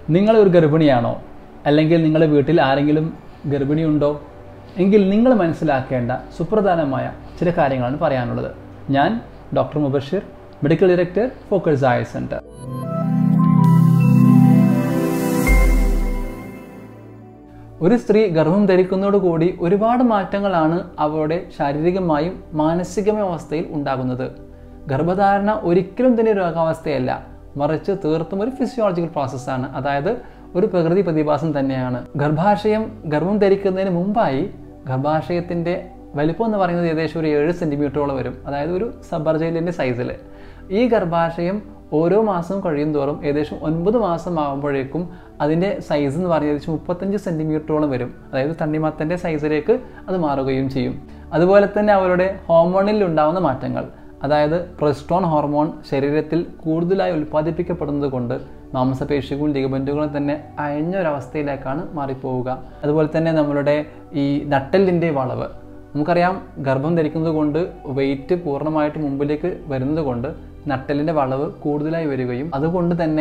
നിങ്ങൾ ഒരു ഗർഭിണിയാണോ അല്ലെങ്കിൽ നിങ്ങളുടെ വീട്ടിൽ ആരെങ്കിലും ഗർഭിണിയുണ്ടോ എങ്കിൽ നിങ്ങൾ മനസ്സിലാക്കേണ്ട സുപ്രധാനമായ ചില കാര്യങ്ങളാണ് പറയാനുള്ളത് ഞാൻ doctor Mubashir medical director Focus ആയ സെൻറ്റർ ഒരു സ്ത്രീ ഗർഭം ധരിക്കുന്നതോടുകൂടി ഒരുപാട് മാറ്റങ്ങളാണ് അവരുടെ ശാരീരികമായും മാനസികമായ അവസ്ഥയിൽ ഉണ്ടാകുന്നത് ഗർഭധാരണ ഒരിക്കലും തന്നെ രോഗാവസ്ഥയല്ല മറിച്ച് തീർത്തും ഒരു ഫിസിയോളജിക്കൽ പ്രോസസ്സാണ് അതായത് ഒരു പ്രകൃതി പ്രതിഭാസം തന്നെയാണ് ഗർഭാശയം ഗർഭം ധരിക്കുന്നതിന് മുമ്പായി ഗർഭാശയത്തിൻ്റെ വലിപ്പം എന്ന് പറയുന്നത് ഏകദേശം ഒരു ഏഴ് സെൻറ്റിമീറ്ററോളം വരും അതായത് ഒരു സബർജയിലിൻ്റെ സൈസിൽ ഈ ഗർഭാശയം ഓരോ മാസവും കഴിയും തോറും ഏകദേശം ഒൻപത് മാസം ആകുമ്പോഴേക്കും അതിൻ്റെ സൈസ് എന്ന് പറഞ്ഞാൽ ഏകദേശം മുപ്പത്തഞ്ച് സെൻറ്റിമീറ്ററോളം വരും അതായത് തണ്ണിമത്തൻ്റെ സൈസിലേക്ക് അത് മാറുകയും ചെയ്യും അതുപോലെ തന്നെ അവരുടെ ഹോർമോണിൽ ഉണ്ടാകുന്ന മാറ്റങ്ങൾ അതായത് പ്രൊസ്ട്രോൺ ഹോർമോൺ ശരീരത്തിൽ കൂടുതലായി ഉൽപ്പാദിപ്പിക്കപ്പെടുന്നത് കൊണ്ട് മാംസപേശികളും ലിഗമെൻറ്റുകളും തന്നെ അയഞ്ഞൊരവസ്ഥയിലേക്കാണ് മാറിപ്പോവുക അതുപോലെ തന്നെ നമ്മളുടെ ഈ നട്ടലിൻ്റെ വളവ് നമുക്കറിയാം ഗർഭം ധരിക്കുന്നത് കൊണ്ട് വെയിറ്റ് പൂർണ്ണമായിട്ട് മുമ്പിലേക്ക് വരുന്നത് കൊണ്ട് നട്ടലിൻ്റെ വളവ് കൂടുതലായി വരികയും അതുകൊണ്ട് തന്നെ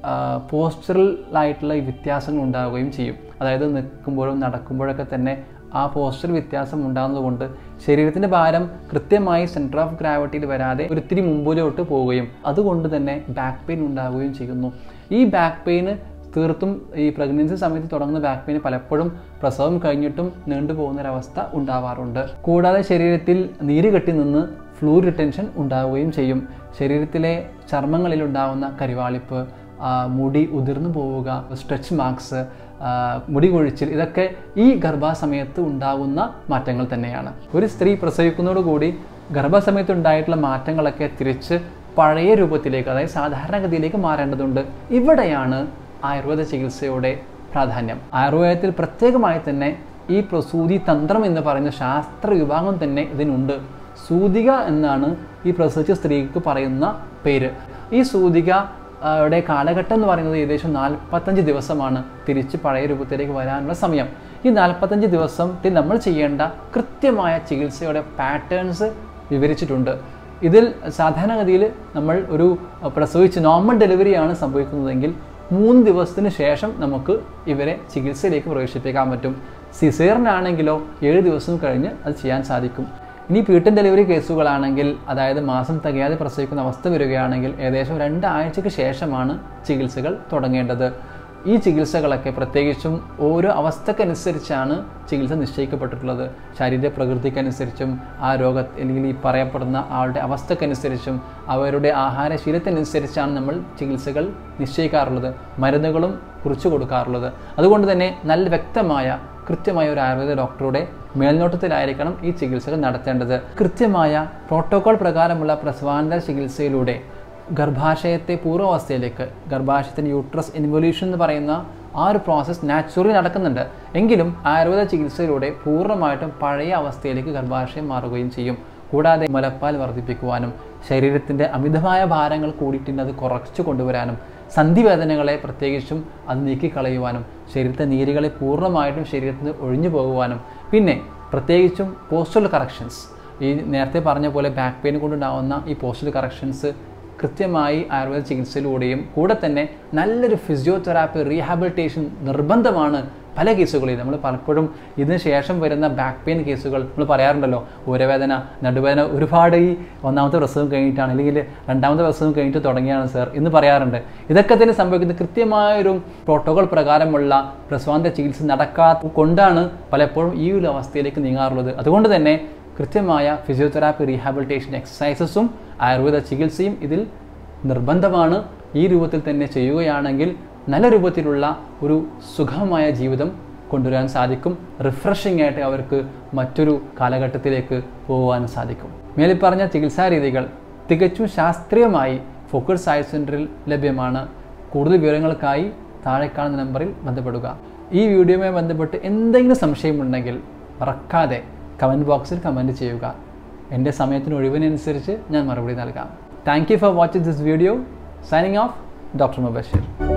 പോസ്റ്ററലായിട്ടുള്ള വ്യത്യാസങ്ങൾ ഉണ്ടാവുകയും ചെയ്യും അതായത് നിൽക്കുമ്പോഴും നടക്കുമ്പോഴൊക്കെ തന്നെ ആ പോസ്റ്റർ വ്യത്യാസം ഉണ്ടാകുന്നത് കൊണ്ട് ശരീരത്തിൻ്റെ ഭാരം കൃത്യമായി സെൻറ്റർ ഓഫ് ഗ്രാവിറ്റിയിൽ വരാതെ ഒരിത്തിരി മുമ്പിലോട്ട് പോവുകയും അതുകൊണ്ട് തന്നെ ബാക്ക് പെയിൻ ഉണ്ടാവുകയും ചെയ്യുന്നു ഈ ബാക്ക് പെയിന് തീർത്തും ഈ പ്രഗ്നൻസി സമയത്ത് തുടങ്ങുന്ന ബാക്ക് പെയിൻ പലപ്പോഴും പ്രസവം കഴിഞ്ഞിട്ടും നീണ്ടുപോകുന്ന ഒരവസ്ഥ ഉണ്ടാവാറുണ്ട് കൂടാതെ ശരീരത്തിൽ നീര് കെട്ടി നിന്ന് ഫ്ലൂ റിട്ടൻഷൻ ഉണ്ടാവുകയും ചെയ്യും ശരീരത്തിലെ ചർമ്മങ്ങളിൽ ഉണ്ടാകുന്ന കരിവാളിപ്പ് മുടി ഉതിർന്നു പോവുക സ്ട്രെച്ച് മാർക്സ് മുടി കൊഴിച്ചിൽ ഇതൊക്കെ ഈ ഗർഭാസമയത്ത് ഉണ്ടാകുന്ന മാറ്റങ്ങൾ തന്നെയാണ് ഒരു സ്ത്രീ പ്രസവിക്കുന്നതോടുകൂടി ഗർഭസമയത്ത് ഉണ്ടായിട്ടുള്ള മാറ്റങ്ങളൊക്കെ തിരിച്ച് പഴയ രൂപത്തിലേക്ക് അതായത് സാധാരണഗതിയിലേക്ക് മാറേണ്ടതുണ്ട് ഇവിടെയാണ് ആയുർവേദ ചികിത്സയുടെ പ്രാധാന്യം ആയുർവേദത്തിൽ പ്രത്യേകമായി തന്നെ ഈ പ്രസൂതി തന്ത്രം എന്ന് പറയുന്ന ശാസ്ത്ര വിഭാഗം തന്നെ ഇതിനുണ്ട് സൂതിക എന്നാണ് ഈ പ്രസവിച്ച സ്ത്രീക്ക് പറയുന്ന പേര് ഈ സൂതിക യുടെ കാലഘട്ടം എന്ന് പറയുന്നത് ഏകദേശം നാൽപ്പത്തഞ്ച് ദിവസമാണ് തിരിച്ച് പഴയ രൂപത്തിലേക്ക് വരാനുള്ള സമയം ഈ നാൽപ്പത്തഞ്ച് ദിവസത്തിൽ നമ്മൾ ചെയ്യേണ്ട കൃത്യമായ ചികിത്സയുടെ പാറ്റേൺസ് വിവരിച്ചിട്ടുണ്ട് ഇതിൽ സാധാരണഗതിയിൽ നമ്മൾ ഒരു പ്രസവിച്ച് നോർമൽ ഡെലിവറിയാണ് സംഭവിക്കുന്നതെങ്കിൽ മൂന്ന് ദിവസത്തിന് ശേഷം നമുക്ക് ഇവരെ ചികിത്സയിലേക്ക് പ്രവേശിപ്പിക്കാൻ പറ്റും സിസേറിനാണെങ്കിലോ ഏഴ് ദിവസം കഴിഞ്ഞ് അത് ചെയ്യാൻ സാധിക്കും ഇനി പീട്ടൻ ഡെലിവറി കേസുകളാണെങ്കിൽ അതായത് മാസം തികയാതെ പ്രസവിക്കുന്ന അവസ്ഥ വരികയാണെങ്കിൽ ഏകദേശം രണ്ടാഴ്ചയ്ക്ക് ശേഷമാണ് ചികിത്സകൾ തുടങ്ങേണ്ടത് ഈ ചികിത്സകളൊക്കെ പ്രത്യേകിച്ചും ഓരോ അവസ്ഥക്കനുസരിച്ചാണ് ചികിത്സ നിശ്ചയിക്കപ്പെട്ടിട്ടുള്ളത് ശരീര പ്രകൃതിക്കനുസരിച്ചും ആ രോഗ അല്ലെങ്കിൽ ഈ പറയപ്പെടുന്ന ആളുടെ അവസ്ഥക്കനുസരിച്ചും അവരുടെ ആഹാരശീലത്തിനനുസരിച്ചാണ് നമ്മൾ ചികിത്സകൾ നിശ്ചയിക്കാറുള്ളത് മരുന്നുകളും കുറിച്ചു കൊടുക്കാറുള്ളത് അതുകൊണ്ട് തന്നെ നല്ല വ്യക്തമായ കൃത്യമായ ഒരു ആയുർവേദ ഡോക്ടറുടെ മേൽനോട്ടത്തിലായിരിക്കണം ഈ ചികിത്സകൾ നടത്തേണ്ടത് കൃത്യമായ പ്രോട്ടോകോൾ പ്രകാരമുള്ള പ്രസവാനന്തര ചികിത്സയിലൂടെ ഗർഭാശയത്തെ പൂർവാവസ്ഥയിലേക്ക് ഗർഭാശയത്തിന് യൂട്രസ് ഇൻവൊല്യൂഷൻ എന്ന് പറയുന്ന ആ ഒരു പ്രോസസ്സ് നാച്ചുറലി നടക്കുന്നുണ്ട് എങ്കിലും ആയുർവേദ ചികിത്സയിലൂടെ പൂർണ്ണമായിട്ടും പഴയ അവസ്ഥയിലേക്ക് ഗർഭാശയം മാറുകയും ചെയ്യും കൂടാതെ മുലപ്പാൽ വർദ്ധിപ്പിക്കുവാനും ശരീരത്തിൻ്റെ അമിതമായ ഭാരങ്ങൾ കൂടിയിട്ടുണ്ട് അത് കുറച്ചു കൊണ്ടുവരാനും സന്ധിവേദനകളെ പ്രത്യേകിച്ചും അത് നീക്കിക്കളയുവാനും ശരീരത്തെ നീരുകളെ പൂർണ്ണമായിട്ടും ശരീരത്തിൽ നിന്ന് ഒഴിഞ്ഞു പോകുവാനും പിന്നെ പ്രത്യേകിച്ചും പോസ്റ്റൽ കറക്ഷൻസ് ഈ നേരത്തെ പറഞ്ഞ പോലെ ബാക്ക് പെയിൻ കൊണ്ടുണ്ടാകുന്ന ഈ പോസ്റ്റൽ കറക്ഷൻസ് കൃത്യമായി ആയുർവേദ ചികിത്സയിലൂടെയും കൂടെ തന്നെ നല്ലൊരു ഫിസിയോതെറാപ്പി റീഹാബിലിറ്റേഷൻ നിർബന്ധമാണ് പല കേസുകളിൽ നമ്മൾ പലപ്പോഴും ഇതിന് ശേഷം വരുന്ന ബാക്ക് പെയിൻ കേസുകൾ നമ്മൾ പറയാറുണ്ടല്ലോ ഊരവേദന നടുവേദന ഒരുപാട് ഈ ഒന്നാമത്തെ പ്രസവം കഴിഞ്ഞിട്ടാണ് അല്ലെങ്കിൽ രണ്ടാമത്തെ പ്രസവം കഴിഞ്ഞിട്ട് തുടങ്ങിയാണ് സർ എന്ന് പറയാറുണ്ട് ഇതൊക്കെ തന്നെ സംഭവിക്കുന്നത് കൃത്യമായൊരു പ്രോട്ടോകോൾ പ്രകാരമുള്ള പ്രസവാന്ത ചികിത്സ നടക്കാത്ത കൊണ്ടാണ് പലപ്പോഴും ഈ ഒരു അവസ്ഥയിലേക്ക് നീങ്ങാറുള്ളത് അതുകൊണ്ട് തന്നെ കൃത്യമായ ഫിസിയോതെറാപ്പി റീഹാബിലിറ്റേഷൻ എക്സസൈസസും ആയുർവേദ ചികിത്സയും ഇതിൽ നിർബന്ധമാണ് ഈ രൂപത്തിൽ തന്നെ ചെയ്യുകയാണെങ്കിൽ നല്ല രൂപത്തിലുള്ള ഒരു സുഖമായ ജീവിതം കൊണ്ടുവരാൻ സാധിക്കും റിഫ്രഷിംഗ് ആയിട്ട് അവർക്ക് മറ്റൊരു കാലഘട്ടത്തിലേക്ക് പോകുവാനും സാധിക്കും മേലിൽ പറഞ്ഞ ചികിത്സാ രീതികൾ തികച്ചും ശാസ്ത്രീയമായി ഫോക്കസ് സയൻസ് സെൻറ്ററിൽ ലഭ്യമാണ് കൂടുതൽ വിവരങ്ങൾക്കായി താഴെ കാണുന്ന നമ്പറിൽ ബന്ധപ്പെടുക ഈ വീഡിയോയുമായി ബന്ധപ്പെട്ട് എന്തെങ്കിലും സംശയമുണ്ടെങ്കിൽ മറക്കാതെ കമൻറ്റ് ബോക്സിൽ കമൻറ്റ് ചെയ്യുക എൻ്റെ സമയത്തിന് ഒഴിവിനനുസരിച്ച് ഞാൻ മറുപടി നൽകാം thank you for watching this video signing off doctor Mubasheer